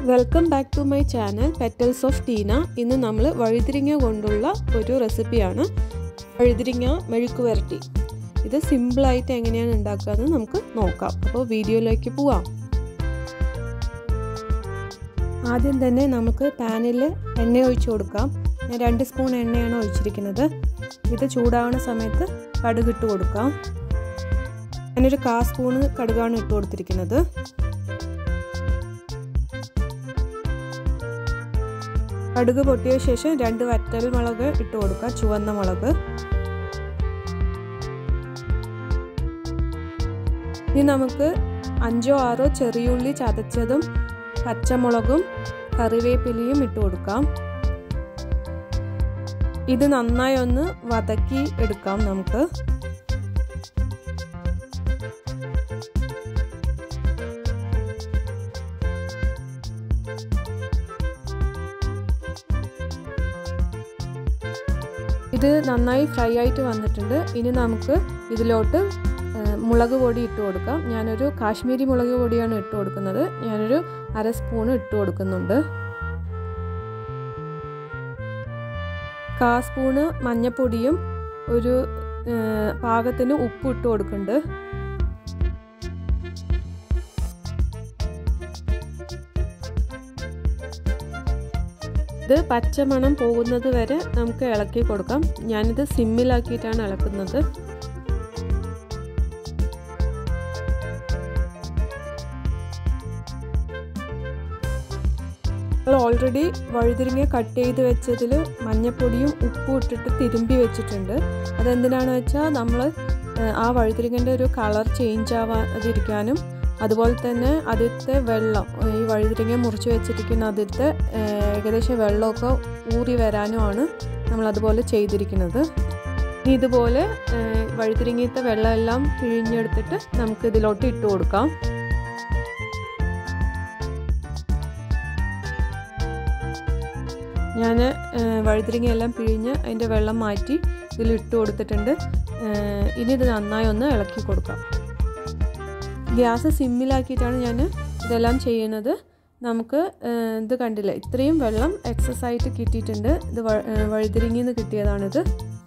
welcome back to my channel petals of Teena ഇന്ന് നമ്മൾ വഴുതിരിങ്ങ കൊണ്ടുള്ള ഒരു റെസിപ്പിയാണ് വഴുതിരിങ്ങ മെഴുക്ക് വരട്ടി ഇത് സിമ്പിളായിട്ട് എങ്ങനെയാണ് ഉണ്ടാക്കുകയെന്ന് നമുക്ക് നോക്കാം അപ്പോൾ വീഡിയോയിലേക്ക് പോവാം ആദ്യം തന്നെ നമുക്ക് പാനിൽ എണ്ണ ഒഴിച്ചു കൊടുക്കാം ഞാൻ രണ്ട് സ്പൂൺ എണ്ണയാണ് ഒഴിച്ചിരിക്കുന്നത് ഇത് ചൂടാവുന്ന സമയത്ത് കടുക് ഇട്ട് കൊടുക്കാം ഞാനൊരു കാ സ്പൂണ് കടുകാണ് ഇട്ട് കൊടുത്തിരിക്കുന്നത് കടുക് പൊട്ടിയ ശേഷം രണ്ട് വറ്റൽ മുളക് ഇട്ട് കൊടുക്കുക ചുവന്ന മുളക് ഇനി നമുക്ക് അഞ്ചോ ആറോ ചെറിയുള്ളി ചതച്ചതും പച്ചമുളകും കറിവേപ്പിലയും ഇട്ട് കൊടുക്കാം ഇത് നന്നായി ഒന്ന് വതക്കി എടുക്കാം നമുക്ക് ഇത് നന്നായി ഫ്രൈ ആയിട്ട് വന്നിട്ടുണ്ട് ഇനി നമുക്ക് ഇതിലോട്ട് മുളക് പൊടി ഇട്ട് കൊടുക്കാം ഞാനൊരു കാശ്മീരി മുളക് പൊടിയാണ് ഇട്ട് കൊടുക്കുന്നത് ഞാനൊരു അര സ്പൂണ് ഇട്ട് കൊടുക്കുന്നുണ്ട് കാ സ്പൂണ് മഞ്ഞപ്പൊടിയും ഒരു പാകത്തിന് ഉപ്പ് ഇട്ട് കൊടുക്കുന്നുണ്ട് ഇത് പച്ചമണം പോകുന്നത് വരെ നമുക്ക് ഇളക്കി കൊടുക്കാം ഞാനിത് സിമ്മിലാക്കിയിട്ടാണ് ഇളക്കുന്നത് നമ്മൾ ഓൾറെഡി വഴുതിരിങ്ങ കട്ട് ചെയ്ത് വെച്ചതിൽ മഞ്ഞപ്പൊടിയും ഉപ്പും ഇട്ടിട്ട് തിരുമ്പി വെച്ചിട്ടുണ്ട് അതെന്തിനാണെന്ന് വെച്ചാൽ നമ്മൾ ആ വഴുതിരിങ്ങൻ്റെ ഒരു കളർ ചേഞ്ച് ആവാതിരിക്കാനും അതുപോലെ തന്നെ അതിലത്തെ വെള്ളം ഈ വഴുതിരിങ്ങ മുറിച്ച് വെച്ചിരിക്കുന്ന അതിലത്തെ ഏകദേശം വെള്ളമൊക്കെ ഊറി വരാനുമാണ് നമ്മൾ അതുപോലെ ചെയ്തിരിക്കുന്നത് ഇനി ഇതുപോലെ വഴുതിരിങ്ങത്തെ വെള്ളമെല്ലാം പിഴിഞ്ഞെടുത്തിട്ട് നമുക്ക് ഇതിലോട്ട് ഇട്ട് കൊടുക്കാം ഞാൻ വഴുതിരിങ്ങയെല്ലാം പിഴിഞ്ഞ് അതിൻ്റെ വെള്ളം മാറ്റി ഇതിൽ ഇട്ട് കൊടുത്തിട്ടുണ്ട് ഇനി ഇത് നന്നായി ഒന്ന് ഇളക്കി കൊടുക്കാം ഗ്യാസ് സിമ്മിലാക്കിയിട്ടാണ് ഞാൻ ഇതെല്ലാം ചെയ്യുന്നത് നമുക്ക് ഇത് കണ്ടില്ല ഇത്രയും വെള്ളം എക്സസ് ആയിട്ട് കിട്ടിയിട്ടുണ്ട് ഇത് വഴുതിരിങ്ങിൽ നിന്ന് കിട്ടിയതാണിത്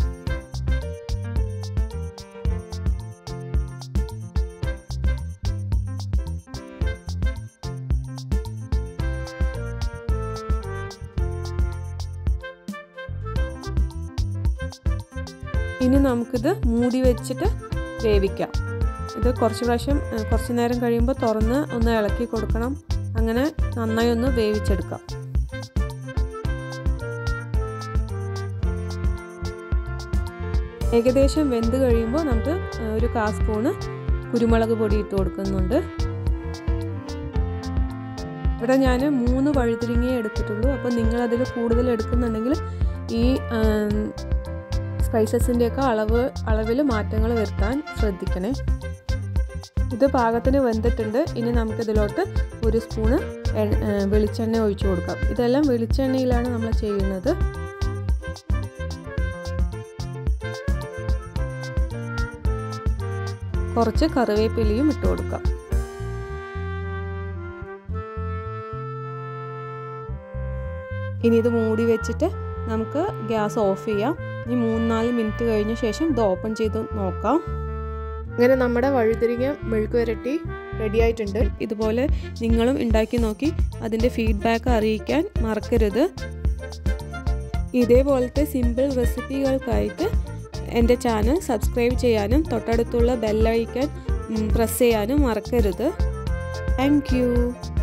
ഇനി നമുക്കിത് മൂടി വെച്ചിട്ട് വേവിക്കാം ഇത് കുറച്ച് പ്രാവശ്യം കുറച്ച് നേരം കഴിയുമ്പോൾ തുറന്ന് ഒന്ന് ഇളക്കി കൊടുക്കണം അങ്ങനെ നന്നായി ഒന്ന് വേവിച്ചെടുക്കാം ഏകദേശം വെന്ത് കഴിയുമ്പോൾ നമുക്ക് ഒരു കാ സ്പൂണ് കുരുമുളക് പൊടി ഇട്ട് കൊടുക്കുന്നുണ്ട് ഇവിടെ ഞാൻ മൂന്ന് വഴുതിരിങ്ങയെ എടുത്തിട്ടുള്ളൂ അപ്പോൾ നിങ്ങളതിൽ കൂടുതൽ എടുക്കുന്നുണ്ടെങ്കിൽ ഈ സ്പൈസസിൻ്റെയൊക്കെ അളവ് അളവിൽ മാറ്റങ്ങൾ വരുത്താൻ ശ്രദ്ധിക്കണേ ഇത് പാകത്തിന് വെന്തിട്ടുണ്ട് ഇനി നമുക്കിതിലോട്ട് ഒരു സ്പൂണ് വെളിച്ചെണ്ണ ഒഴിച്ചു കൊടുക്കാം ഇതെല്ലാം വെളിച്ചെണ്ണയിലാണ് നമ്മൾ ചെയ്യുന്നത് കുറച്ച് കറിവേപ്പിലയും ഇട്ട് കൊടുക്കാം ഇനി ഇത് മൂടി വെച്ചിട്ട് നമുക്ക് ഗ്യാസ് ഓഫ് ചെയ്യാം ഇനി മൂന്നാല് മിനിറ്റ് കഴിഞ്ഞ ശേഷം ഇത് ഓപ്പൺ ചെയ്ത് നോക്കാം അങ്ങനെ നമ്മുടെ വഴുതിരിങ്ങ മെഴുക്ക് വരട്ടി റെഡി ആയിട്ടുണ്ട് ഇതുപോലെ നിങ്ങളും ഉണ്ടാക്കി നോക്കി അതിൻ്റെ ഫീഡ്ബാക്ക് അറിയിക്കാൻ മറക്കരുത് ഇതേപോലത്തെ സിമ്പിൾ റെസിപ്പികൾക്കായിട്ട് എൻ്റെ ചാനൽ സബ്സ്ക്രൈബ് ചെയ്യാനും തൊട്ടടുത്തുള്ള ബെല്ലൈക്കൻ പ്രസ് ചെയ്യാനും മറക്കരുത് താങ്ക്